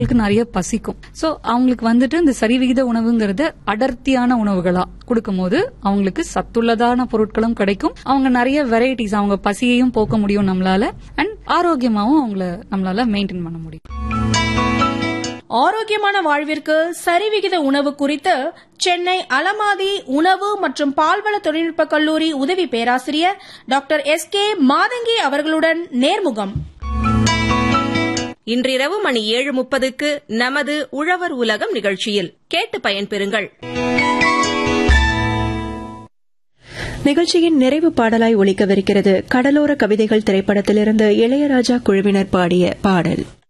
அவங்களுக்கு நிறைய பசிக்கும் சோ அவங்களுக்கு வந்துட்டு இந்த சரிவிகித உணவுங்கிறத அடர்த்தியான உணவுகளா கொடுக்கும்போது அவங்களுக்கு சத்துள்ளதான பொருட்களும் கிடைக்கும் அவங்க நிறைய வெரைட்டிஸ் அவங்க பசியையும் போக்க முடியும் நம்மளால அண்ட் ஆரோக்கியமாவும் அவங்கள நம்மளால மெயின்டைன் பண்ண முடியும் ஆரோக்கியமான வாழ்விற்கு சரிவிகித உணவு குறித்து சென்னை அலமாதி உணவு மற்றும் பால்வள தொழில்நுட்ப கல்லூரி உதவி பேராசிரியர் டாக்டர் எஸ் கே மாதங்கி அவர்களுடன் நேர்முகம் இன்றிரவு மணி ஏழு முப்பதுக்கு நமது உழவர் உலகம் நிகழ்ச்சியில் கேட்டு பயன்பெறுங்கள் நிகழ்ச்சியின் நிறைவு பாடலாய் ஒலிக்கவிருக்கிறது கடலோர கவிதைகள் திரைப்படத்திலிருந்து இளையராஜா குழுவினர் பாடிய பாடல்